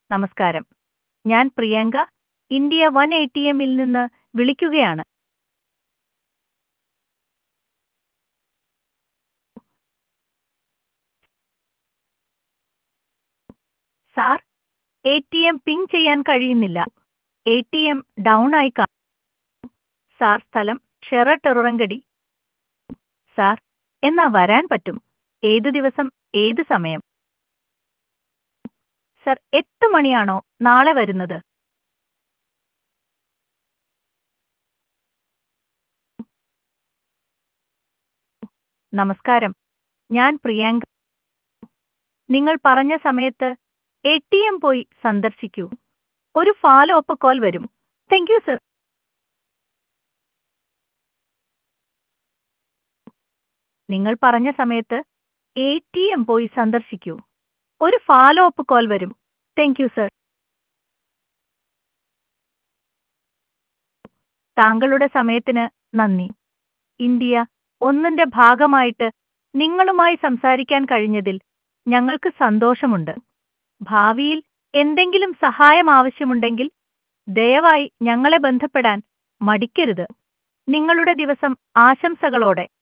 നമസ്കാരം ഞാൻ Priyanka India one A T എമ്മിൽ നിന്ന് വിളിക്കുകയാണ് sir A T M ping ചെയ്യാൻ കഴിയുന്നില്ല എ ടി എം ഡൗൺ ആയി കാ സാർ സ്ഥലം ഷെറ ടെറുറങ്കടി സാർ എന്നാ വരാൻ പറ്റും ഏത് ദിവസം ഏത് സമയം സർ എട്ട് മണിയാണോ നാളെ വരുന്നത് നമസ്കാരം ഞാൻ പ്രിയാങ്ക നിങ്ങൾ പറഞ്ഞ സമയത്ത് എ ടി എം പോയി സന്ദർശിക്കൂ ഒരു ഫാലോ അപ്പ് കോൾ വരും താങ്ക് യു സർ നിങ്ങൾ പറഞ്ഞ സമയത്ത് എ ടി എം പോയി സന്ദർശിക്കൂ ഒരു ഫാലോ അപ്പ് കോൾ വരും താങ്ക് യു സർ താങ്കളുടെ സമയത്തിന് നന്ദി ഇന്ത്യ ഒന്നിന്റെ ഭാഗമായിട്ട് നിങ്ങളുമായി സംസാരിക്കാൻ കഴിഞ്ഞതിൽ ഞങ്ങൾക്ക് സന്തോഷമുണ്ട് ഭാവിയിൽ എന്തെങ്കിലും സഹായം ആവശ്യമുണ്ടെങ്കിൽ ദയവായി ഞങ്ങളെ ബന്ധപ്പെടാൻ മടിക്കരുത് നിങ്ങളുടെ ദിവസം ആശംസകളോടെ